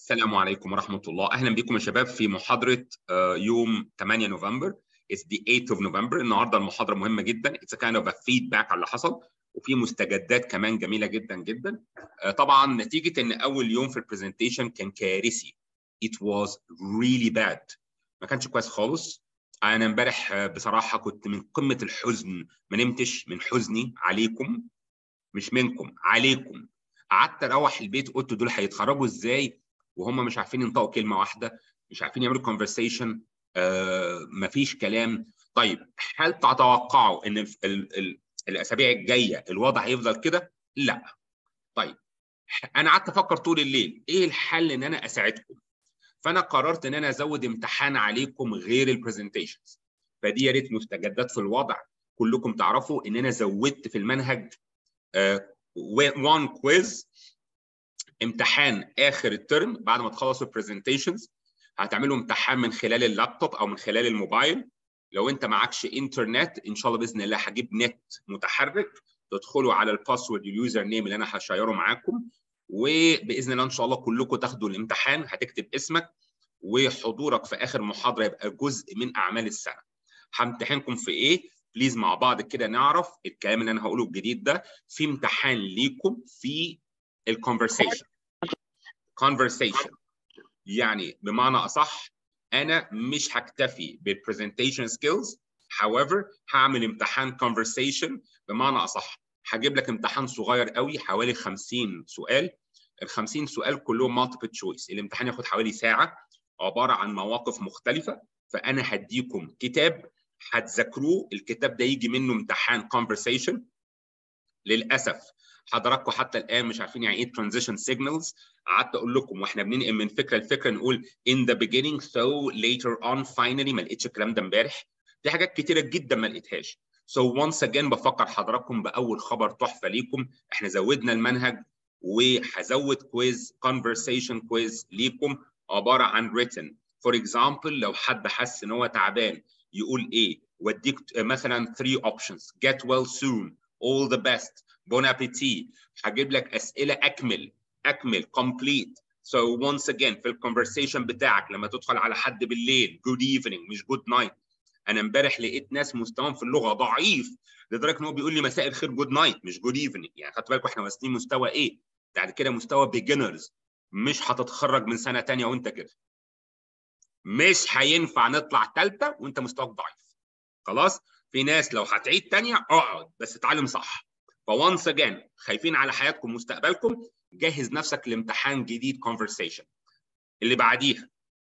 السلام عليكم ورحمة الله أهلا بكم يا شباب في محاضرة يوم 8 نوفمبر It's the 8th of November النهارده المحاضرة مهمة جدا It's a kind of a feedback على اللي حصل وفي مستجدات كمان جميلة جدا جدا طبعا نتيجة إن أول يوم في البرزنتيشن كان كارثي It was really bad ما كانش كويس خالص أنا امبارح بصراحة كنت من قمة الحزن ما نمتش من حزني عليكم مش منكم عليكم قعدت اروح البيت قلت دول هيتخرجوا ازاي وهم مش عارفين ينطقوا كلمه واحده مش عارفين يعملوا كونفرسيشن آه مفيش كلام طيب هل تتوقعوا ان ال ال الاسابيع الجايه الوضع هيفضل كده؟ لا. طيب انا قعدت افكر طول الليل ايه الحل ان انا اساعدكم؟ فانا قررت ان انا ازود امتحان عليكم غير البرزنتيشنز. فدي يا ريت مستجدات في الوضع كلكم تعرفوا ان انا زودت في المنهج وان uh, كويز امتحان اخر الترم بعد ما تخلصوا البرزنتيشنز هتعملوا امتحان من خلال اللابتوب او من خلال الموبايل لو انت معكش انترنت ان شاء الله باذن الله هجيب نت متحرك تدخلوا على الباسورد اليوزر نيم اللي انا هشيره معاكم وباذن الله ان شاء الله كلكم تاخدوا الامتحان هتكتب اسمك وحضورك في اخر محاضره يبقى جزء من اعمال السنه همتحنكم في ايه بليز مع بعض كده نعرف الكلام اللي انا هقوله الجديد ده في امتحان ليكم في الكونفرسيشن conversation يعني بمعنى اصح انا مش هكتفي بالبرزنتيشن سكيلز however هعمل امتحان conversation بمعنى اصح هجيب لك امتحان صغير قوي حوالي 50 سؤال ال 50 سؤال كلهم multiple choice الامتحان ياخد حوالي ساعه عباره عن مواقف مختلفه فانا هديكم كتاب هتذاكروه الكتاب ده يجي منه امتحان conversation للاسف حضراتكم حتى الان مش عارفين يعني ايه transition signals قعدت اقول لكم واحنا بننقل من فكره لفكره نقول in the beginning so later on finally ما لقيتش الكلام ده امبارح في حاجات كتيره جدا ما لقيتهاش so once again بفكر حضراتكم باول خبر تحفه ليكم احنا زودنا المنهج وهزود كويز conversation كويز ليكم عباره عن written for example لو حد حس ان هو تعبان يقول ايه واديك مثلا 3 options get well soon all the best bon appetit هجيب لك اسئله اكمل اكمل complete so once again في الكونفرسيشن بتاعك لما تدخل على حد بالليل good evening مش good night انا امبارح لقيت ناس مستواهم في اللغه ضعيف لدرجه ان هو بيقول لي مساء الخير جود نايت مش جود ايفنينج يعني خدت بالكم احنا واصلين مستوى ايه؟ بعد كده مستوى بيجنرز مش هتتخرج من سنه ثانيه وانت كده مش هينفع نطلع ثالثه وانت مستواك ضعيف خلاص في ناس لو هتعيد ثانيه اقعد بس اتعلم صح فونس اجين خايفين على حياتكم ومستقبلكم جهز نفسك لامتحان جديد conversation اللي بعديها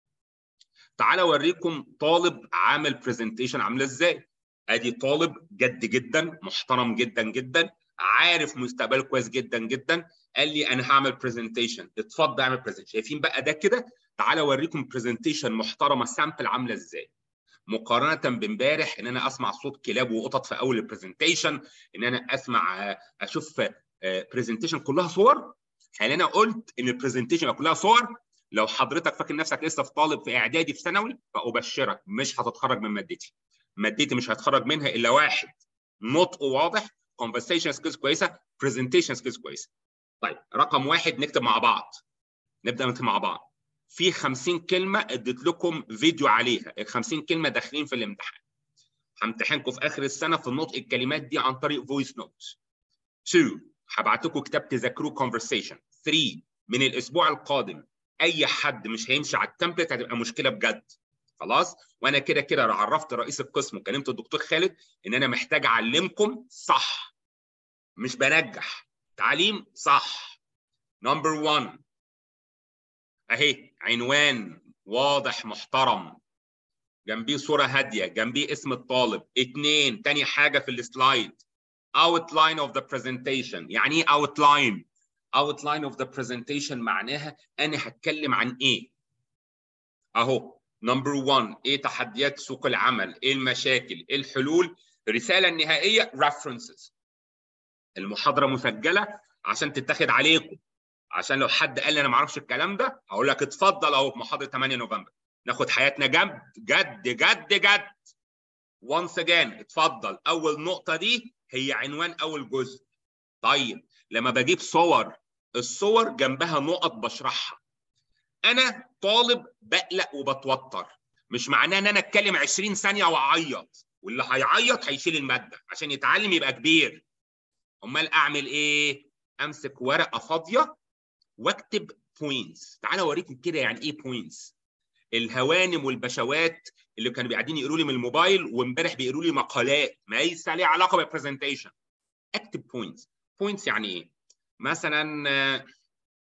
تعالى اوريكم طالب عامل برزنتيشن عامله ازاي ادي طالب جد جدا محترم جدا جدا عارف مستقبله كويس جدا جدا قال لي انا هعمل برزنتيشن اتفضل اعمل برزنتيشن شايفين بقى ده كده تعالى اوريكم برزنتيشن محترمه سامبل عامله ازاي مقارنه بامبارح ان انا اسمع صوت كلاب وقطط في اول البرزنتيشن ان انا اسمع اشوف برزنتيشن كلها صور هل انا قلت ان البرزنتيشن كلها صور لو حضرتك فاكر نفسك لسه في طالب في اعدادي في ثانوي فابشرك مش هتتخرج من مادتي مادتي مش هتخرج منها الا واحد نطق واضح conversation سكيلز كويسه برزنتيشن سكيلز كويسه طيب رقم واحد نكتب مع بعض نبدا نكتب مع بعض في 50 كلمه اديت لكم فيديو عليها ال 50 كلمه داخلين في الامتحان همتحنكم في اخر السنه في نطق الكلمات دي عن طريق فويس نوت 2 هبعت لكم كتاب تذاكروه conversation 3 من الاسبوع القادم اي حد مش هيمشي على التمبلت هتبقى مشكله بجد خلاص وانا كده كده عرفت رئيس القسم وكلمت الدكتور خالد ان انا محتاج اعلمكم صح مش بنجح تعليم صح نمبر 1 اهي عنوان واضح محترم جنبيه صوره هاديه جنبيه اسم الطالب اثنين تاني حاجه في السلايد outline of the presentation يعني ايه outline outline of the presentation معناها انا هتكلم عن ايه اهو نمبر 1 ايه تحديات سوق العمل ايه المشاكل ايه الحلول الرساله النهائيه references المحاضره مسجله عشان تتاخد عليكم عشان لو حد قال لي انا ما اعرفش الكلام ده هقول لك اتفضل اهو في محاضره 8 نوفمبر ناخد حياتنا جد جد جد جد once again اتفضل اول نقطه دي هي عنوان اول جزء طيب لما بجيب صور الصور جنبها نقط بشرحها انا طالب بقلق وبتوتر مش معناه ان انا اتكلم 20 ثانيه واعيط واللي هيعيط هيشيل الماده عشان يتعلم يبقى كبير امال اعمل ايه امسك ورقه فاضيه واكتب بوينتس تعالى اوريكم كده يعني ايه بوينتس الهوانم والبشوات اللي كانوا قاعدين يقولوا لي من الموبايل وامبارح بيقولوا لي مقالات ما ليس ليها علاقه بالبرزنتيشن اكتب بوينتس بوينتس يعني ايه مثلا uh,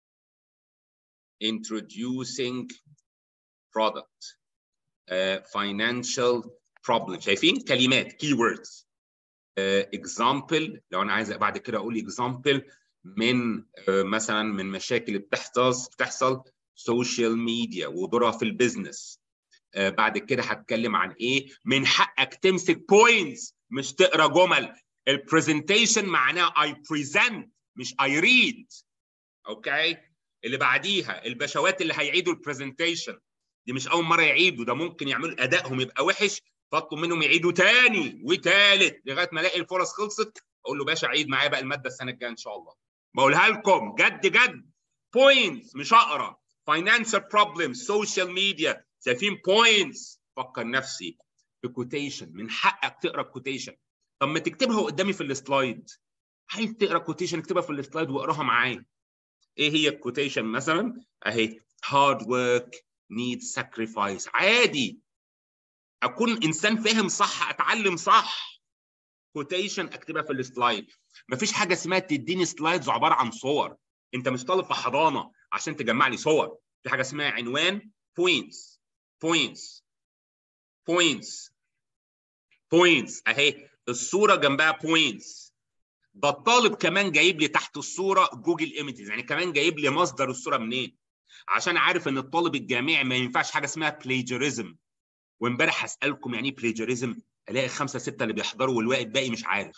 introducing product uh, financial problem شايفين كلمات keywords uh, example لو انا عايز بعد كده اقول example من uh, مثلا من مشاكل بتحصل بتحصل سوشيال ميديا ودورها في البيزنس uh, بعد كده هتكلم عن ايه من حقك تمسك بوينتس مش تقرا جمل البرزنتيشن معناه I present مش I read اوكي اللي بعديها البشوات اللي هيعيدوا البرزنتيشن دي مش اول مره يعيدوا ده ممكن يعملوا ادائهم يبقى وحش فاطلب منهم يعيدوا تاني وتالت لغايه ما الاقي الفرص خلصت اقول له باشا عيد معايا بقى الماده السنه الجايه ان شاء الله بقولها لكم جد جد بوينتس مش اقرا فاينانشال بروبلم سوشيال ميديا شايفين بوينتس فكر نفسي بكوتيشن من حقك تقرا كوتيشن طب ما تكتبها قدامي في السلايد عايز تقرا كوتيشن اكتبها في السلايد واقراها معايا ايه هي الكوتيشن مثلا اهي hard work needs sacrifice عادي اكون انسان فاهم صح اتعلم صح كوتيشن اكتبها في السلايد مفيش حاجه اسمها تديني سلايدز عباره عن صور انت مش طالب في حضانه عشان تجمع لي صور في حاجه اسمها عنوان points points points points اهي الصوره جنبها points ده الطالب كمان جايب لي تحت الصوره جوجل ايمجز يعني كمان جايب لي مصدر الصوره منين عشان عارف ان الطالب الجامعي ما ينفعش حاجه اسمها بلاجيريزم وامبارح هسالكم يعني ايه بلاجيريزم الاقي خمسه سته اللي بيحضروا والواقي الباقي مش عارف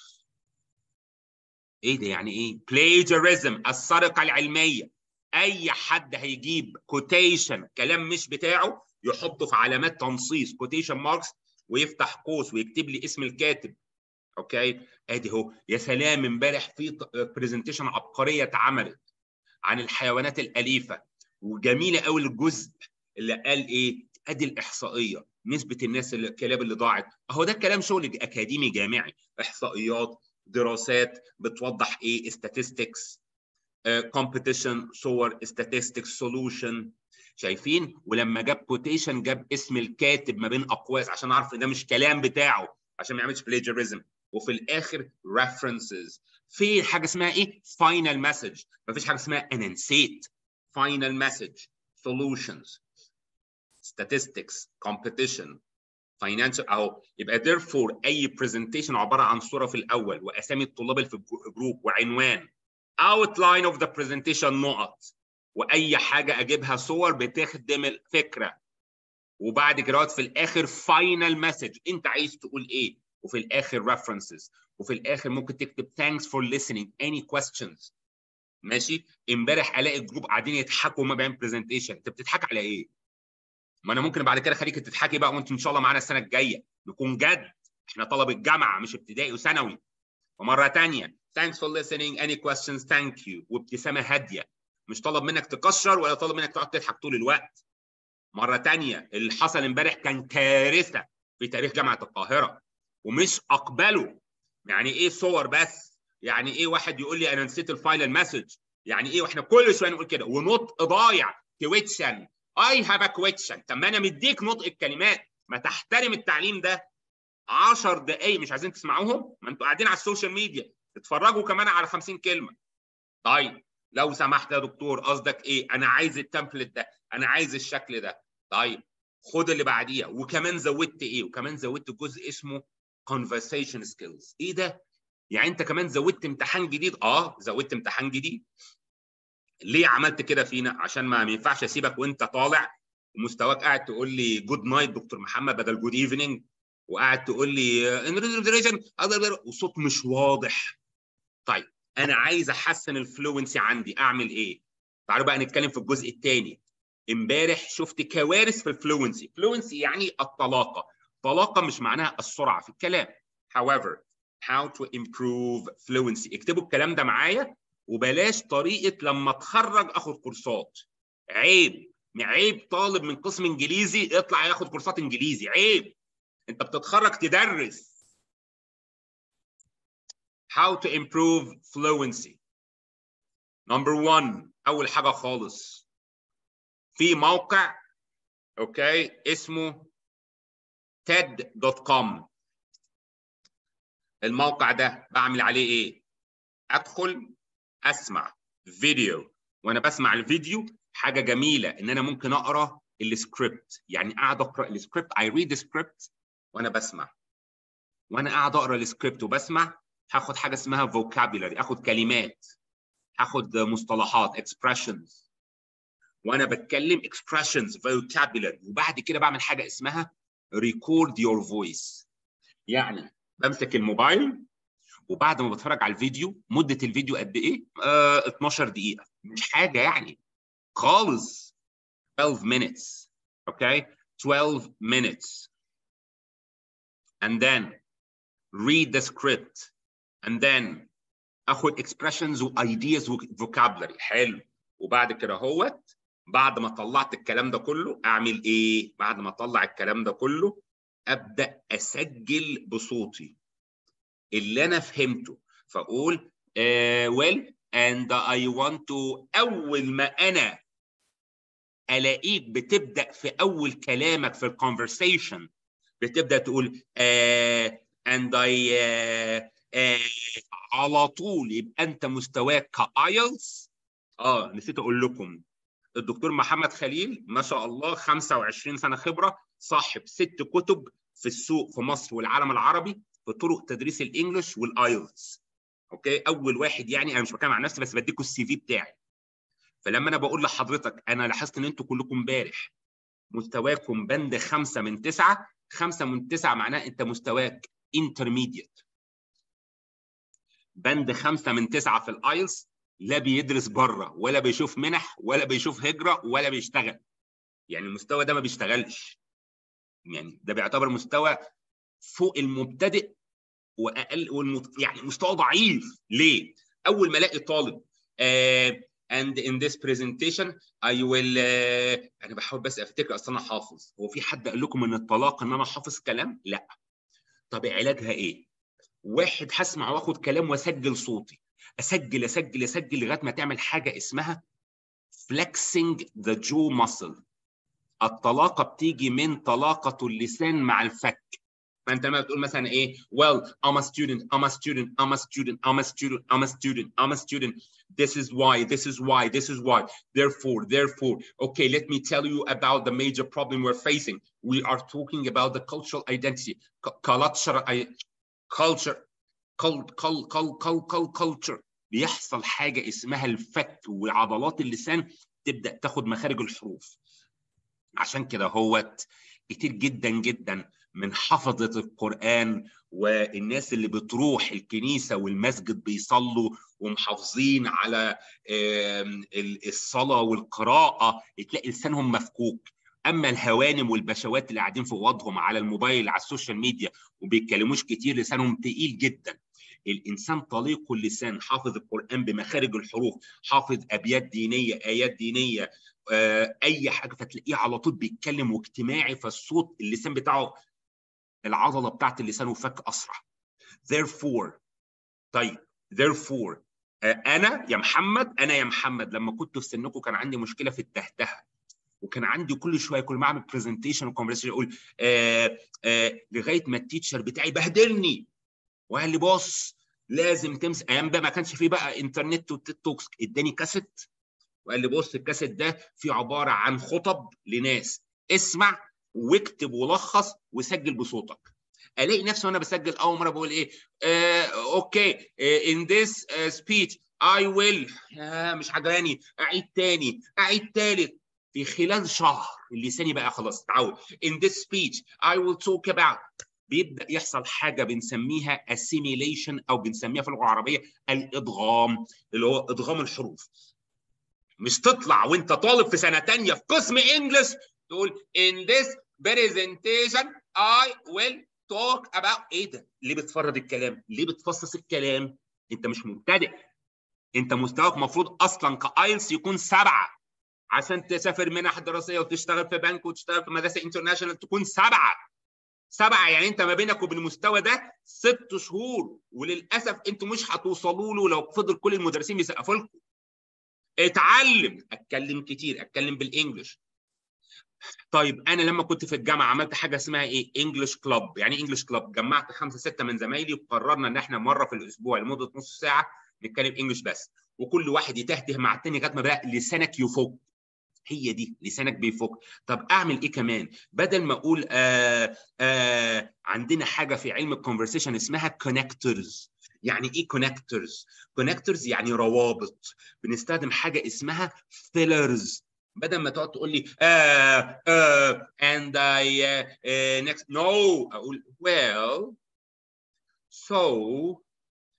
ايه ده يعني ايه بلاجيريزم السرقه العلميه اي حد هيجيب كوتيشن كلام مش بتاعه يحطه في علامات تنصيص كوتيشن ماركس ويفتح قوس ويكتب لي اسم الكاتب اوكي ادي اهو يا سلام امبارح في برزنتيشن عبقريه اتعملت عن الحيوانات الاليفه وجميله قوي الجزء اللي قال ايه ادي الاحصائيه نسبه الناس اللي الكلاب اللي ضاعت اهو ده كلام شغل اكاديمي جامعي احصائيات دراسات بتوضح ايه statistics كومبيتيشن صور statistics سولوشن شايفين ولما جاب كوتيشن جاب اسم الكاتب ما بين اقواس عشان اعرف ان ده مش كلام بتاعه عشان ما يعملش بلاجيريزم وفي الاخر references في حاجه اسمها ايه final message مفيش حاجه اسمها انا نسيت final message solutions statistics competition financial اهو يبقى therefore اي presentation عباره عن صوره في الاول واسامي الطلاب اللي في الجروب وعنوان outline of the presentation نقط واي حاجه اجيبها صور بتخدم الفكره وبعد كده في الاخر final message انت عايز تقول ايه وفي الاخر references وفي الاخر ممكن تكتب thanks for listening any questions ماشي امبارح الاقي الجروب قاعدين يضحكوا ما بين برزنتيشن انت بتضحك على ايه ما انا ممكن بعد كده اخليك تضحكي بقى وانت ان شاء الله معانا السنه الجايه نكون جد احنا طلب الجامعه مش ابتدائي وثانوي ومره ثانيه thanks for listening any questions thank you وابتسامه هاديه مش طلب منك تكشر ولا طلب منك تقعد تضحك طول الوقت مره ثانيه اللي حصل امبارح كان كارثه في تاريخ جامعه القاهره ومش اقبله يعني ايه صور بس يعني ايه واحد يقول لي انا نسيت الفاينل مسج يعني ايه واحنا كل شويه نقول كده ونطق ضايع كويتشن اي هاف ا كويتشن طب ما انا مديك نطق الكلمات ما تحترم التعليم ده 10 دقايق مش عايزين تسمعوهم ما انتوا قاعدين على السوشيال ميديا اتفرجوا كمان على 50 كلمه طيب لو سمحت يا دكتور قصدك ايه انا عايز التمبلت ده انا عايز الشكل ده طيب خد اللي بعديها وكمان زودت ايه وكمان زودت جزء اسمه conversation skills ايه ده يعني انت كمان زودت امتحان جديد اه زودت امتحان جديد ليه عملت كده فينا عشان ما ينفعش اسيبك وانت طالع ومستواك قاعد تقول لي جود نايت دكتور محمد بدل جود ايفنينج وقاعد تقول لي وصوت مش واضح طيب انا عايز احسن الفلوينسي عندي اعمل ايه تعالوا بقى نتكلم في الجزء الثاني امبارح شفت كوارث في الفلوينسي فلوينسي يعني الطلاقه طلاقه مش معناها السرعه في الكلام however how to improve fluency اكتبوا الكلام ده معايا وبلاش طريقه لما اتخرج اخد كورسات عيب عيب طالب من قسم انجليزي يطلع ياخد كورسات انجليزي عيب انت بتتخرج تدرس how to improve fluency number one اول حاجه خالص في موقع اوكي اسمه TED.com الموقع ده بعمل عليه ايه ادخل اسمع فيديو وانا بسمع الفيديو حاجه جميله ان انا ممكن اقرا السكريبت يعني قاعد اقرا السكريبت I read the script وانا بسمع وانا قاعد اقرا السكريبت وبسمع هاخد حاجه اسمها vocabulary اخد كلمات هاخد مصطلحات expressions وانا بتكلم expressions vocabulary وبعد كده بعمل حاجه اسمها record your voice يعني بمسك الموبايل وبعد ما بتفرج على الفيديو مده الفيديو قد ايه؟ آه 12 دقيقه مش حاجه يعني خالص 12 minutes okay 12 minutes and then read the script and then اخد expressions و ideas و vocabulary حلو وبعد كده هوت بعد ما طلعت الكلام ده كله اعمل ايه بعد ما اطلع الكلام ده كله ابدا اسجل بصوتي اللي انا فهمته فاقول uh, well and I want to اول ما انا الاقيك بتبدا في اول كلامك في الكونفرسيشن بتبدا تقول uh, and I uh, uh, على طول يبقى انت مستواك كايلتس اه نسيت اقول لكم الدكتور محمد خليل ما شاء الله 25 سنه خبره صاحب ست كتب في السوق في مصر والعالم العربي في طرق تدريس الانجليش والايلتس اوكي اول واحد يعني انا مش بتكلم عن نفسي بس بديكم السي في بتاعي فلما انا بقول لحضرتك انا لاحظت ان انتوا كلكم امبارح مستواكم بند خمسه من تسعه خمسه من تسعه معناه انت مستواك انترميديت بند خمسه من تسعه في الايلتس لا بيدرس بره ولا بيشوف منح ولا بيشوف هجره ولا بيشتغل يعني المستوى ده ما بيشتغلش يعني ده بيعتبر مستوى فوق المبتدئ واقل والمت... يعني مستوى ضعيف ليه؟ اول ما الاقي طالب uh, and in this presentation I will uh, انا بحاول بس افتكر اصل انا حافظ هو في حد قال لكم ان الطلاق ان انا حافظ كلام؟ لا طب علاجها ايه؟ واحد هسمع واخد كلام واسجل صوتي اسجل اسجل اسجل لغايه ما تعمل حاجه اسمها flexing the jaw muscle الطلاقه بتيجي من طلاقه اللسان مع الفك فانت لما بتقول مثلا ايه well I'm a student I'm a student I'm a student I'm a student I'm a student I'm a student this is why this is why this is why therefore therefore okay let me tell you about the major problem we're facing we are talking about the cultural identity culture culture cult cult cult cult cult culture بيحصل حاجه اسمها الفك وعضلات اللسان تبدا تاخد مخارج الحروف عشان كده هوت كتير جدا جدا من حفظة القرآن والناس اللي بتروح الكنيسة والمسجد بيصلوا ومحافظين على الصلاة والقراءة تلاقي لسانهم مفكوك أما الهوانم والبشوات اللي قاعدين في وضعهم على الموبايل على السوشيال ميديا وبيتكلموش كتير لسانهم تقيل جدا الانسان طليق اللسان حافظ القران بمخارج الحروف حافظ ابيات دينيه ايات دينيه آه، اي حاجه فتلاقيه على طول بيتكلم واجتماعي فالصوت اللسان بتاعه العضله بتاعت اللسان وفك اسرع therefore طيب therefore آه، انا يا محمد انا يا محمد لما كنت في سنكم كان عندي مشكله في التهتهه وكان عندي كل شويه كل ما اعمل برزنتيشن وكونفرسيشن اقول آه آه لغايه ما التيتشر بتاعي بهدلني وقال لي بص لازم تمسك ايام بقى ما كانش فيه بقى انترنت والتيك توكس اداني كاسيت وقال لي بص الكاسيت ده فيه عباره عن خطب لناس اسمع واكتب ولخص وسجل بصوتك الاقي نفسي وانا بسجل اول مره بقول ايه آه اوكي ان ذس سبيتش اي ويل مش عجباني اعيد تاني اعيد تالت في خلال شهر لساني بقى خلاص اتعود in this speech I will talk about بيبدا يحصل حاجه بنسميها assimilation او بنسميها في اللغه العربيه الادغام اللي هو ادغام الحروف مش تطلع وانت طالب في سنه ثانيه في قسم انجلش تقول in this presentation I will talk about ايه ده؟ ليه بتفرض الكلام؟ ليه بتفصص الكلام؟ انت مش مبتدئ انت مستواك المفروض اصلا كايلتس يكون سبعه عشان تسافر منح دراسيه وتشتغل في بنك وتشتغل في مدرسه انترناشونال تكون سبعه سبعه يعني انت ما بينك وبين المستوى ده ست شهور وللاسف انتوا مش هتوصلوا له لو فضل كل المدرسين بيسقفوا لكم اتعلم اتكلم كتير اتكلم بالانجلش طيب انا لما كنت في الجامعه عملت حاجه اسمها ايه انجلش كلاب يعني انجلش كلاب جمعت خمسه سته من زمايلي وقررنا ان احنا مره في الاسبوع لمده نص ساعه نتكلم انجلش بس وكل واحد يتهته مع التاني لغايه ما بقى لسانك يفك هي دي لسانك بيفك طب اعمل ايه كمان بدل ما اقول آه آه عندنا حاجه في علم الكونفرسيشن اسمها كونكتورز يعني ايه كونكتورز كونكتورز يعني روابط بنستخدم حاجه اسمها فيلرز بدل ما تقعد تقول لي آه آه and I uh, uh, next no اقول well so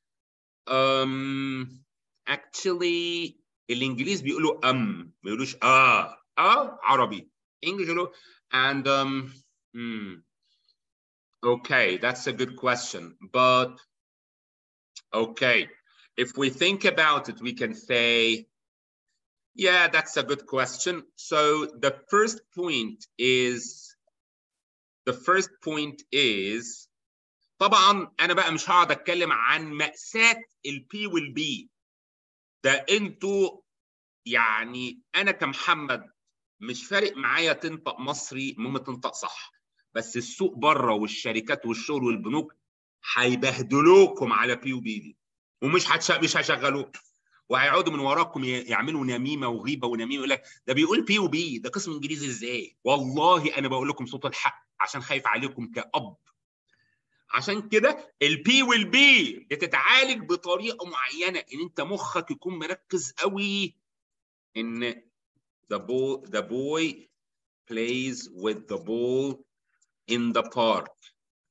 um actually الانجليز بيقولوا ام ما بيقولوش اه اه عربي انجلش يقولوا and um hmm, okay that's a good question but okay if we think about it we can say yeah that's a good question so the first point is the first point is طبعا انا بقى مش هقعد اتكلم عن مأساة البي والبي ده انتوا يعني انا كمحمد مش فارق معايا تنطق مصري المهم تنطق صح بس السوق بره والشركات والشغل والبنوك هيبهدلوكم على بي وبي دي ومش هتش... مش هيشغلوك وهيقعدوا من وراكم يعملوا نميمه وغيبه ونميمه يقول لك ده بيقول بي وبي ده قسم انجليزي ازاي؟ والله انا بقول لكم صوت الحق عشان خايف عليكم كأب عشان كده البي والبي بتتعالج بطريقه معينه ان انت مخك يكون مركز قوي ان the boy the boy plays with the ball in the park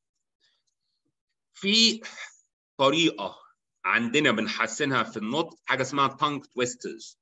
في طريقه عندنا بنحسنها في النطق حاجه اسمها tongue twisters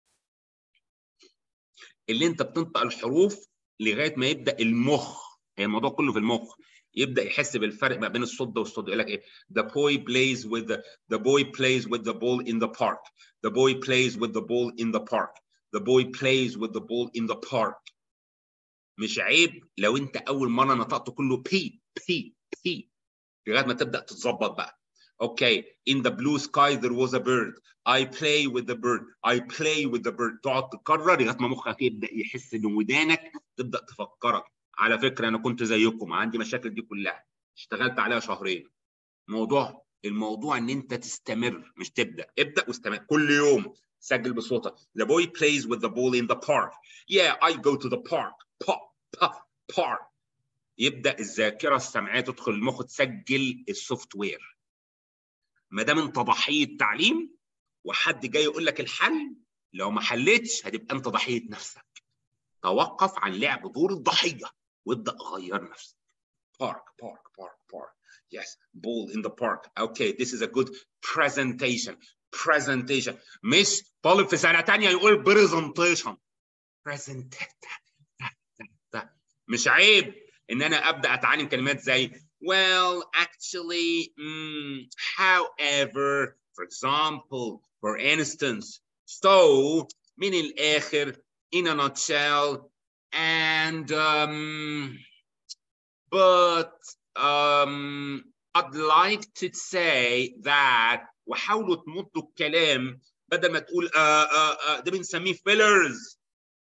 اللي انت بتنطق الحروف لغايه ما يبدا المخ هي الموضوع كله في المخ يبدا يحس بالفرق ما بين الصوت ده والصوت يقول لك ايه the boy plays with the the boy plays with the ball in the park the boy plays with the ball in the park the boy plays with the ball in the park مش عيب لو انت اول مره نطقت كله بي بي بي لغايه ما تبدا تتظبط بقى Okay, in the blue sky there was a bird. I play with the bird. I play with the bird. تقعد تكرر لغايه ما مخك يبدا يحس ان ودانك تبدا تفكرك. على فكره انا كنت زيكم عندي مشاكل دي كلها. اشتغلت عليها شهرين. موضوع الموضوع ان انت تستمر مش تبدا، ابدا واستمر كل يوم سجل بصوتك. The boy plays with the ball in the park. Yeah, I go to the park. Pop, pop, park. يبدا الذاكره السمعيه تدخل المخ تسجل السوفت وير. ما دام انت ضحيه تعليم وحد جاي يقول لك الحل لو ما حلتش هتبقى انت ضحيه نفسك توقف عن لعب دور الضحيه وابدا غير نفسك park park park park yes ball in the park okay this is a good presentation presentation مش طالب في سنه ثانيه يقول presentation presentation مش عيب ان انا ابدا اتعلم كلمات زي Well, actually, mm, however, for example, for instance, so, من الآخر, in a nutshell, and, um, but, um, I'd like to say that, وحاولوا تمطوا الكلام بدل ما تقول آه آه آه ده بنسميه fillers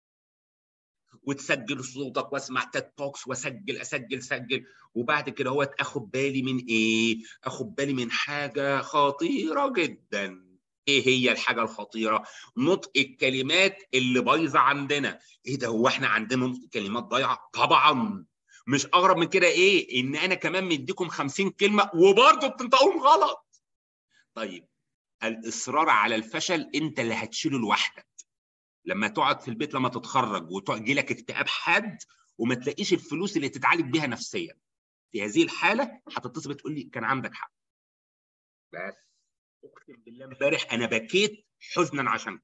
وتسجل صوتك واسمع تيد توكس واسجل اسجل سجل وبعد كده هو اخد بالي من ايه؟ اخد بالي من حاجه خطيره جدا. ايه هي الحاجه الخطيره؟ نطق الكلمات اللي بايظه عندنا. ايه ده هو احنا عندنا نطق كلمات ضايعه؟ طبعا. مش اغرب من كده ايه؟ ان انا كمان مديكم 50 كلمه وبرضه بتنطقهم غلط. طيب الاصرار على الفشل انت اللي هتشيله لوحدك. لما تقعد في البيت لما تتخرج وتجي لك اكتئاب حاد وما تلاقيش الفلوس اللي تتعالج بيها نفسيا في هذه الحاله هتتصل تقول لي كان عندك حق بس اقسم بالله امبارح انا بكيت حزنا عشان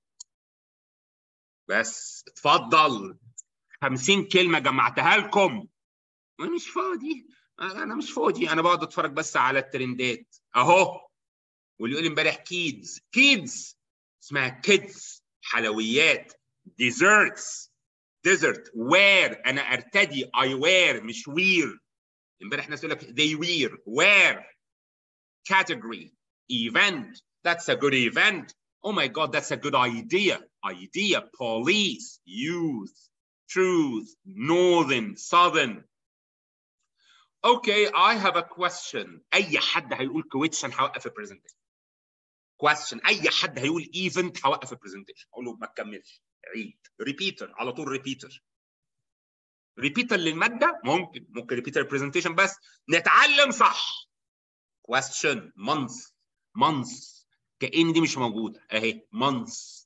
بس اتفضل 50 كلمه جمعتها لكم انا مش فاضي انا مش فاضي انا بقعد اتفرج بس على الترندات اهو واللي يقول امبارح كيدز كيدز اسمها كيدز حلويات desserts desert wear انا ارتدي I wear مش wear امبارح ناس يقول لك they wear wear category event that's a good event oh my god that's a good idea idea police youth truth northern southern okay I have a question اي حد هيقول question هوقف البرزنتيشن question اي حد هيقول event هوقف البرزنتيشن اقول له ما تكملش عيد ريبيتر على طول ريبيتر ريبيتر للماده ممكن ممكن ريبيتر برزنتيشن بس نتعلم صح question month month كأن دي مش موجوده اهي month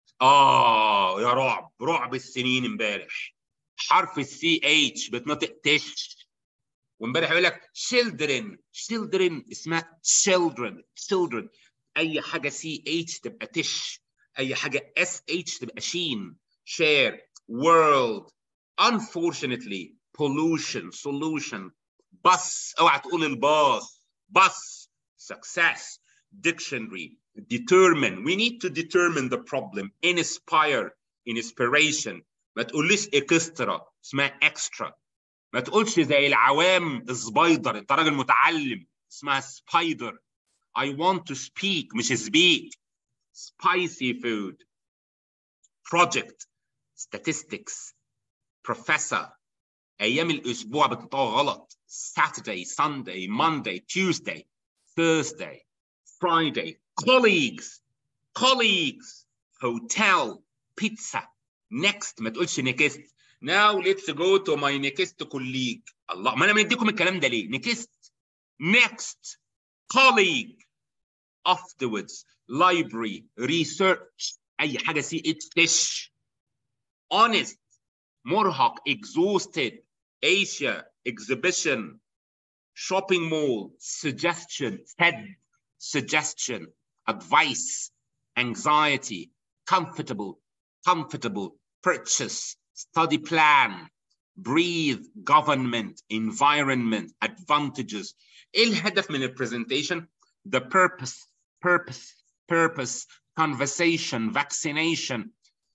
اه يا رعب رعب السنين امبارح حرف السي اتش بتنطق تش وامبارح يقول لك children children اسمها children children اي حاجه سي اتش تبقى تش اي حاجه اس اتش تبقى شين share world unfortunately pollution solution bus اوعى تقول الباص bus success dictionary determine we need to determine the problem inspire inspiration ما تقوليش اكسترا اسمها extra ما تقولش زي العوام سبايدر انت راجل متعلم اسمها سبايدر I want to speak مش speak spicy food project statistics professor ايام الاسبوع بتنطق غلط Saturday Sunday Monday Tuesday Thursday Friday colleagues colleagues hotel pizza next ما تقولش next now let's go to my next colleague الله ما انا مديكم الكلام ده ليه next next colleague afterwards library research اي حاجه سي اتش تش honest مرهق exhausted Asia exhibition shopping mall suggestion said suggestion advice anxiety comfortable comfortable purchase study plan breathe government environment advantages ايه الهدف من البرزنتيشن the purpose purpose purpose conversation vaccination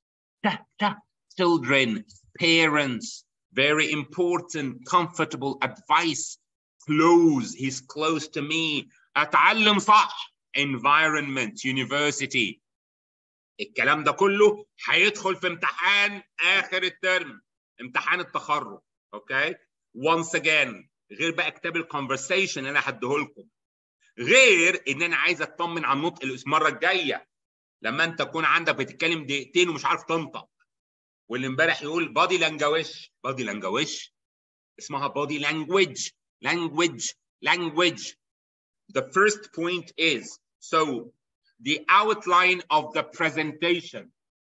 children parents very important comfortable advice close he's close to me اتعلم صح environment university الكلام ده كله هيدخل في امتحان اخر الترم امتحان التخرج اوكي once again غير بقى كتاب الكونفرسيشن اللي انا هديه لكم غير ان انا عايز اطمن على النطق المره الجايه لما انت تكون عندك بتتكلم دقيقتين ومش عارف تنطق واللي امبارح يقول بادي لانجويش بادي لانجويش اسمها بادي لانجويج language language the first point is so the outline of the presentation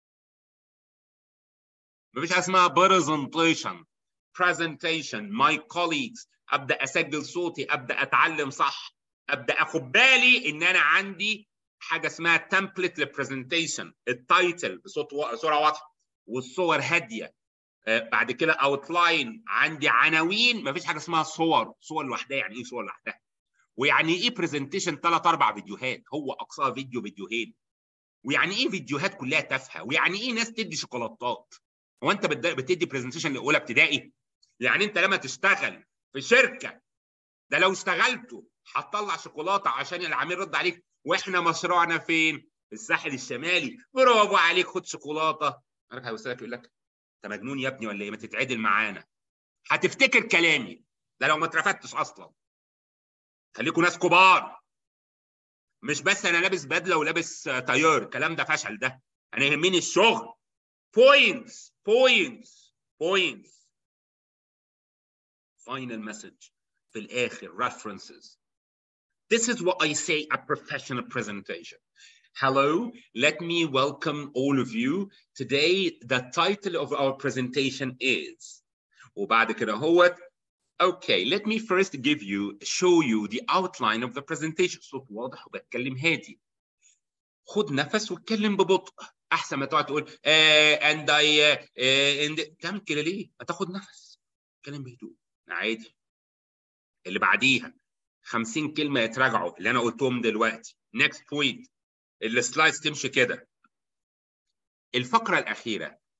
مفيش حاجه اسمها presentation presentation my colleagues ابدا اسجل صوتي ابدا اتعلم صح ابدا اخد بالي ان انا عندي حاجه اسمها تمبلت للبرزنتيشن التايتل بصوت و... صوره واضحه والصور هاديه آه بعد كده اوتلاين عندي عناوين مفيش حاجه اسمها صور صور لوحدها يعني ايه صور لوحدها ويعني ايه برزنتيشن ثلاث اربع فيديوهات هو اقصاها فيديو فيديوهين ويعني ايه فيديوهات كلها تافهه ويعني ايه ناس تدي شوكولاتات هو انت بتدي برزنتيشن لاولى ابتدائي يعني انت لما تشتغل في شركه ده لو اشتغلتوا هتطلع شوكولاته عشان العميل يرد عليك واحنا مشروعنا فين؟ في الساحل الشمالي برافو عليك خد شوكولاته عارف هيوصلك يقول لك انت مجنون يا ابني ولا ايه؟ ما تتعدل معانا هتفتكر كلامي ده لو ما اترفدتش اصلا خليكم ناس كبار مش بس انا لابس بدله ولابس تاير الكلام ده فشل ده انا يهمني الشغل بوينتس بوينتس بوينتس final message في الاخر references this is what I say a professional presentation Hello, let me welcome all of you. Today, the title of our presentation is وبعد كده هو Okay, let me first give you, show you the outline of the presentation. صوت واضح وبتكلم هادي. خد نفس واتكلم ببطء. أحسن ما تقعد تقول uh, and I uh, and تعمل كده ليه؟ ما تاخد نفس. اتكلم بهدوء. عادي. اللي بعديها 50 كلمة يتراجعوا اللي أنا قلتهم دلوقتي. Next point. السلايدز تمشي كده. الفقرة الأخيرة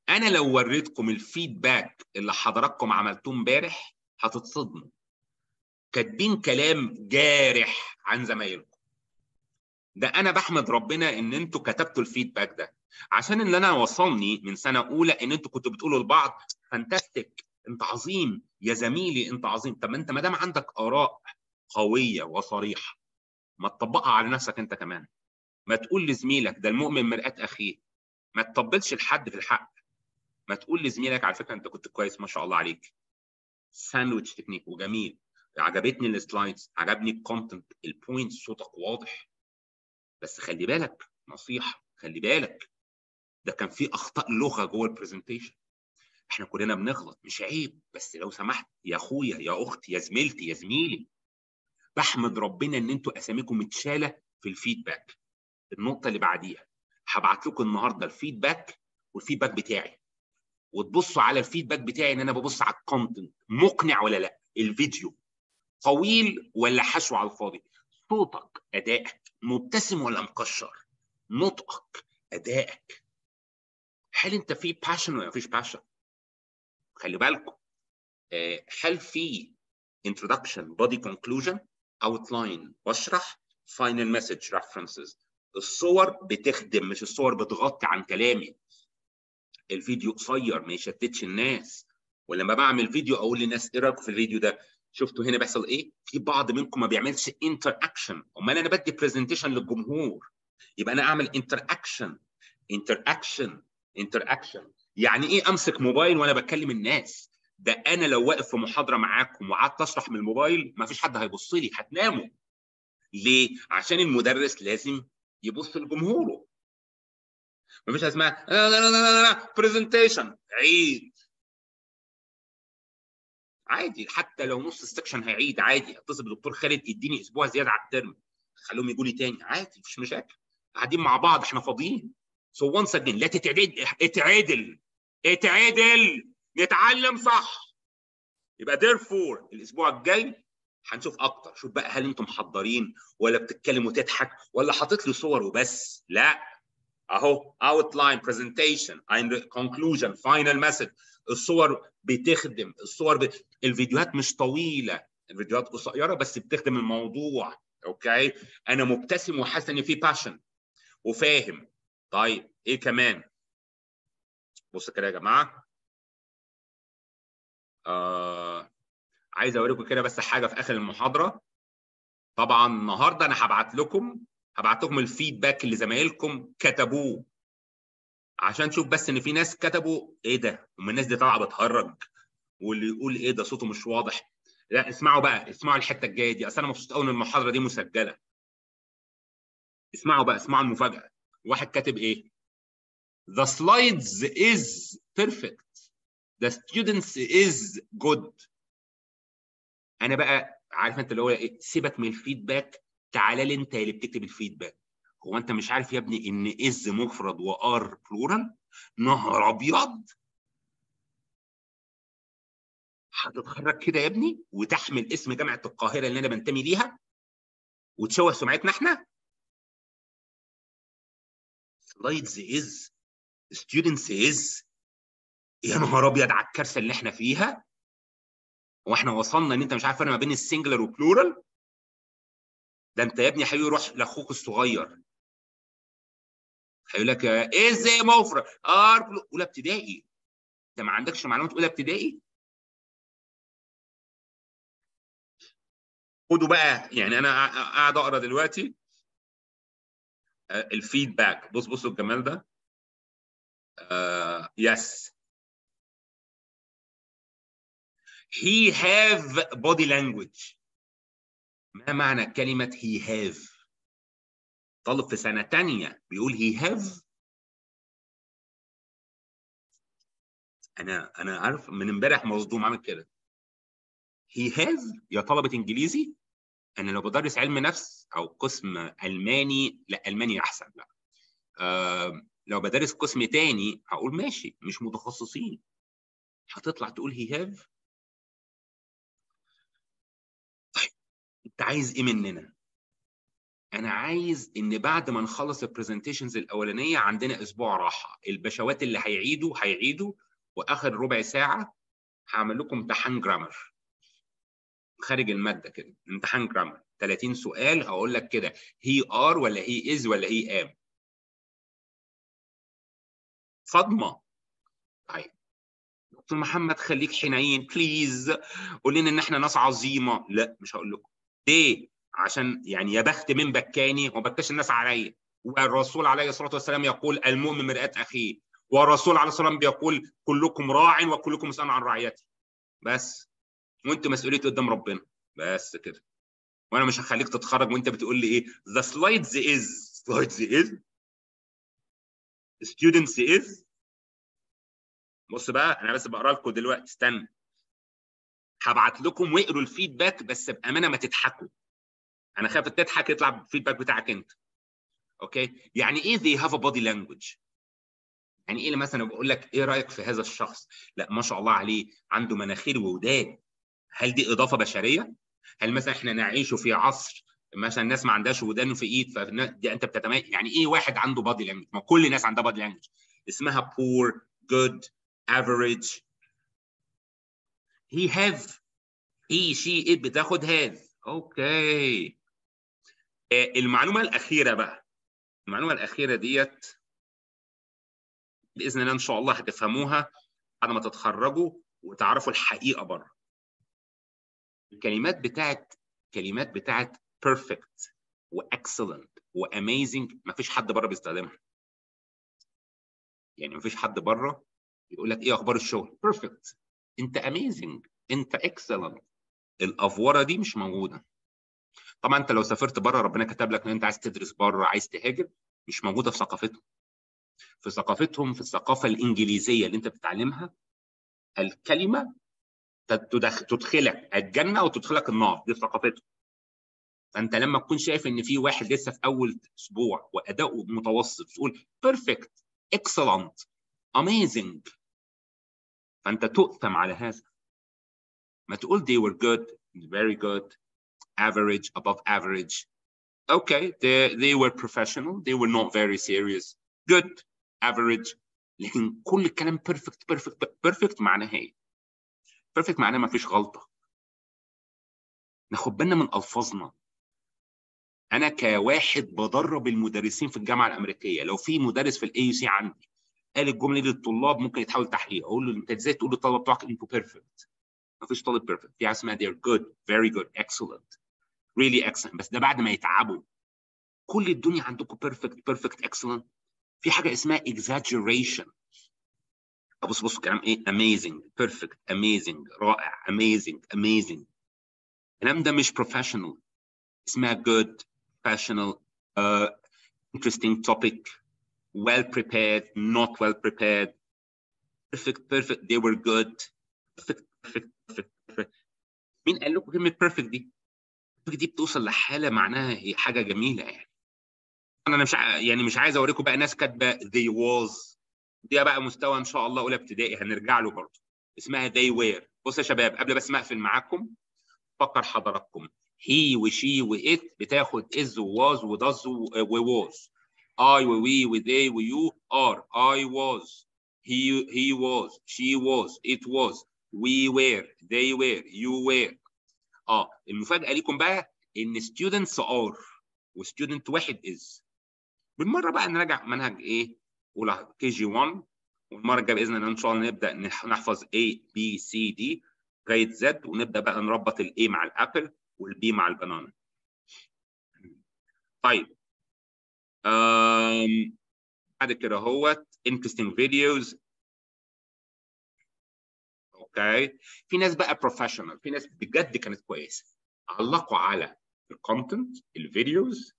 انا لو وريتكم الفيدباك اللي حضراتكم عملتوه امبارح هتتصدموا كاتبين كلام جارح عن زمايلكم ده انا بحمد ربنا ان انتوا كتبتوا الفيدباك ده عشان اللي انا وصلني من سنه اولى ان انتوا كنتوا بتقولوا لبعض فانتستيك انت عظيم يا زميلي انت عظيم طب انت ما دام عندك اراء قويه وصريحه ما تطبقها على نفسك انت كمان ما تقول لزميلك ده المؤمن مرآة اخيه ما تطبلش لحد في الحق ما تقول لزميلك على فكره انت كنت كويس ما شاء الله عليك ساندويتش تكنيك وجميل عجبتني السلايدز عجبني الكونتنت البوينت صوتك واضح بس خلي بالك نصيحه خلي بالك ده كان في اخطاء لغه جوه البرزنتيشن احنا كلنا بنغلط مش عيب بس لو سمحت يا اخويا يا اختي يا زميلتي يا زميلي بحمد ربنا ان انتوا اساميكم متشاله في الفيدباك النقطه اللي بعديها هبعت لكم النهارده الفيدباك والفيدباك بتاعي وتبصوا على الفيدباك بتاعي ان انا ببص على الكونتنت مقنع ولا لا الفيديو طويل ولا حشو على الفاضي صوتك ادائك مبتسم ولا مكشر نطقك ادائك هل انت في باشن ولا مفيش باشن خلي بالكم هل في introduction body conclusion outline بشرح final message references الصور بتخدم مش الصور بتغطي عن كلامي الفيديو قصير ما يشتتش الناس ولما بعمل فيديو اقول للناس ايه رايكم في الفيديو ده شفتوا هنا بيحصل ايه في بعض منكم ما بيعملش انتر اكشن امال انا بدي برزنتيشن للجمهور يبقى انا اعمل انتر اكشن انتر اكشن انتر اكشن يعني ايه امسك موبايل وانا بكلم الناس ده انا لو واقف في محاضره معاكم وقعدت اشرح من الموبايل ما فيش حد هيبص لي هتناموا ليه عشان المدرس لازم يبص لجمهوره مفيش حاجه اسمها لا لا لا لا لا برزنتيشن عيد عادي حتى لو نص السكشن هيعيد عادي اتصل بدكتور خالد يديني اسبوع زياده على الترم خليهم يجوا لي تاني عادي مفيش مشاكل قاعدين مع بعض احنا فاضيين سو وانس اجين لا تتعدل اتعدل اتعدل نتعلم صح يبقى therefore الاسبوع الجاي هنشوف اكتر شوف بقى هل انتم محضرين ولا بتتكلم وتضحك ولا حاطط لي صور وبس لا اهو outline presentation and conclusion final message الصور بتخدم الصور ب... الفيديوهات مش طويله الفيديوهات قصيره بس بتخدم الموضوع اوكي انا مبتسم وحاسس ان في باشن وفاهم طيب ايه كمان بص كده يا جماعه آه عايز اوريكم كده بس حاجه في اخر المحاضره طبعا النهارده انا هبعت لكم هبعت لكم الفيدباك اللي زمايلكم كتبوه عشان تشوف بس ان في ناس كتبوا ايه ده هم الناس دي طالعه بتهرج واللي يقول ايه ده صوته مش واضح لا اسمعوا بقى اسمعوا الحته الجايه دي اصل انا مبسوط قوي ان المحاضره دي مسجله اسمعوا بقى اسمعوا المفاجاه واحد كاتب ايه The slides is perfect the students is good انا بقى عارف انت اللي هو ايه سيبك من الفيدباك تعالى لي انت اللي بتكتب الفيدباك هو انت مش عارف يا ابني ان از مفرد وار بلورال نهر ابيض هتتخرج كده يا ابني وتحمل اسم جامعه القاهره اللي انا بنتمي ليها وتشوه سمعتنا احنا سلايدز از ستودنتس از يا نهار ابيض على الكارثه اللي احنا فيها واحنا وصلنا ان انت مش عارف فرق ما بين السنجلر وبلورال ده انت يا ابني حبيبي روح لاخوك الصغير هيقول لك ايه ازاي مفرد ار اولى ابتدائي انت ما عندكش معلومات اولى ابتدائي خدوا بقى يعني انا قاعد اقرا دلوقتي الفيدباك بص بصوا الجمال ده يس he have body language ما معنى كلمة he have طالب في سنة تانية بيقول he have أنا أنا عارف من امبارح مصدوم عامل كده he have يا طلبة إنجليزي أنا لو بدرس علم نفس أو قسم ألماني لا ألماني أحسن لا آه لو بدرس قسم تاني هقول ماشي مش متخصصين هتطلع تقول he have طيب انت عايز ايه مننا انا عايز ان بعد ما نخلص البرزنتيشنز الاولانيه عندنا اسبوع راحه البشوات اللي هيعيدوا هيعيدوا واخر ربع ساعه هعمل لكم امتحان جرامر خارج الماده كده امتحان جرامر 30 سؤال هقول لك كده هي ار ولا هي از ولا هي ام صدمه طيب دكتور محمد خليك حنين بليز قول لنا ان احنا ناس عظيمه لا مش هقول لكم ليه عشان يعني يا بخت من بكاني وما بكاش الناس عليا والرسول عليه الصلاه والسلام يقول المؤمن مرآة اخيه والرسول عليه الصلاه والسلام بيقول كلكم راع وكلكم مسؤول عن رعيته بس وانت مسؤوليتي قدام ربنا بس كده وانا مش هخليك تتخرج وانت بتقول لي ايه the slides is slides is students is بص بقى انا بس بقرا لكم دلوقتي استنى هبعت لكم واقروا الفيدباك بس بامانه ما تضحكوا انا خايف تضحك يطلع الفيدباك بتاعك انت اوكي يعني ايه they have a body language يعني ايه مثلا بقول لك ايه رايك في هذا الشخص لا ما شاء الله عليه عنده مناخير وودان هل دي اضافه بشريه هل مثلا احنا نعيش في عصر مثلا الناس ما عندهاش ودان في ايد فدي انت بتتميز يعني ايه واحد عنده بادي لانجوج ما كل الناس عندها بادي لانجوج اسمها poor good average he have he she it بتاخد have اوكي المعلومه الاخيره بقى المعلومه الاخيره ديت باذن الله ان شاء الله هتفهموها بعد ما تتخرجوا وتعرفوا الحقيقه بره الكلمات بتاعت كلمات بتاعت perfect واكسلنت واميزنج ما فيش حد بره بيستخدمها يعني ما فيش حد بره يقول لك ايه اخبار الشغل perfect انت amazing انت excellent الافوره دي مش موجوده طبعا انت لو سافرت بره ربنا كتب لك ان انت عايز تدرس بره عايز تهاجر مش موجوده في ثقافتهم في ثقافتهم في الثقافه الانجليزيه اللي انت بتتعلمها الكلمه تدخلك الجنه وتدخلك النار دي في ثقافتهم فانت لما تكون شايف ان في واحد لسه في اول اسبوع واداؤه متوسط تقول بيرفكت اكسلنت اميزنج فانت تؤثم على هذا ما تقول they were good very good average above average okay they, they were professional they were not very serious good average لكن كل الكلام perfect perfect perfect معناها ايه perfect معناها ما فيش غلطه ناخد بالنا من الفاظنا انا كواحد بدرب المدرسين في الجامعه الامريكيه لو في مدرس في الاي يو سي عندي قال الجمله دي للطلاب ممكن يتحول تحقيق اقول له انت ازاي تقول للطلبه بتوعك انتوا بيرفكت ما فيش طالب بيرفكت في حاجه اسمها they're good very good excellent really excellent بس ده بعد ما يتعبوا كل الدنيا عندكم بيرفكت بيرفكت excellent في حاجه اسمها exaggeration ابص بص كلام ايه amazing perfect amazing رائع amazing amazing الكلام ده مش professional اسمها good professional uh, interesting topic well prepared not well prepared perfect perfect they were good perfect perfect perfect, perfect. مين قال لكم كلمه perfect دي perfect دي بتوصل لحاله معناها هي حاجه جميله يعني انا مش ع... يعني مش عايز اوريكم بقى ناس كاتبه they was دي بقى مستوى ان شاء الله اولى ابتدائي هنرجع له برضه اسمها they were بص يا شباب قبل بس ما اقفل معاكم فكر حضراتكم he وشي وات بتاخد is وwas وdoes وwas I وwe وthey ويو are I was he he was she was it was we were they were you were اه المفاجاه ليكم بقى ان students are وستودنت واحد is بالمره بقى نراجع منهج ايه اولى كي جي 1 والمره الجايه باذن الله ان شاء الله نبدا نحفظ A B C D لغايه Z ونبدا بقى نربط الاي مع الابل والبي مع البنانا طيب أم... بعد كده هوت interesting videos اوكي في ناس بقى بروفيشنال في ناس بجد كانت كويسه علقوا على الكونتنت الفيديوز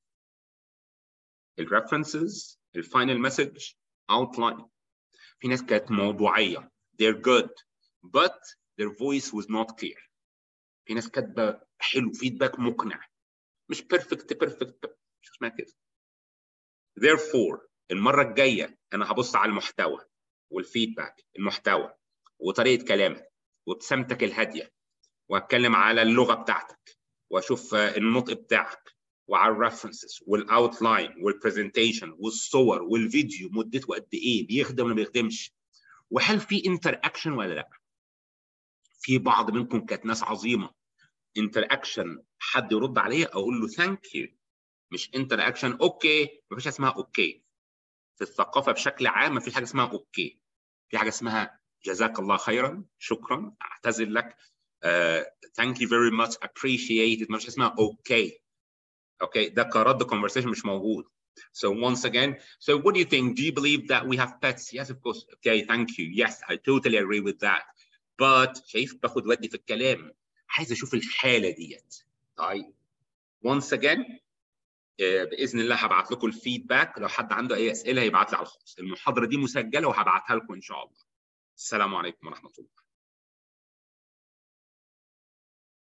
الريفرنسز الفاينل مسج outline في ناس كانت موضوعيه they're good but their voice was not clear في ناس كاتبه حلو فيدباك مقنع مش بيرفكت بيرفكت مش اسمها كده therefore المره الجايه انا هبص على المحتوى والفيدباك المحتوى وطريقه كلامك وابتسامتك الهاديه واتكلم على اللغه بتاعتك واشوف النطق بتاعك وعلى الريفرنسز والاوتلاين والبرزنتيشن والصور والفيديو مدته قد ايه بيخدم ولا ما بيخدمش وهل في انتر اكشن ولا لا في بعض منكم كانت ناس عظيمه انتر اكشن حد يرد عليا اقول له ثانك يو مش انتر اكشن اوكي مفيش حاجه اسمها اوكي في الثقافه بشكل عام مفيش حاجه اسمها اوكي في حاجه اسمها جزاك الله خيرا شكرا اعتذر لك ثانك يو فيري ماتش ابريشيت مفيش اسمها اوكي اوكي ده كرد conversation مش موجود So once again, so what do you think? Do you believe that we have pets? Yes, of course. Okay, thank you. Yes, I totally agree with that. But شايف باخد ودي في الكلام. عايز اشوف الحاله ديت. طيب. Once again, باذن الله هبعت لكم الفيدباك لو حد عنده اي اسئله هيبعت لي على الخاص. المحاضره دي مسجله وهبعتها لكم ان شاء الله. السلام عليكم ورحمه الله.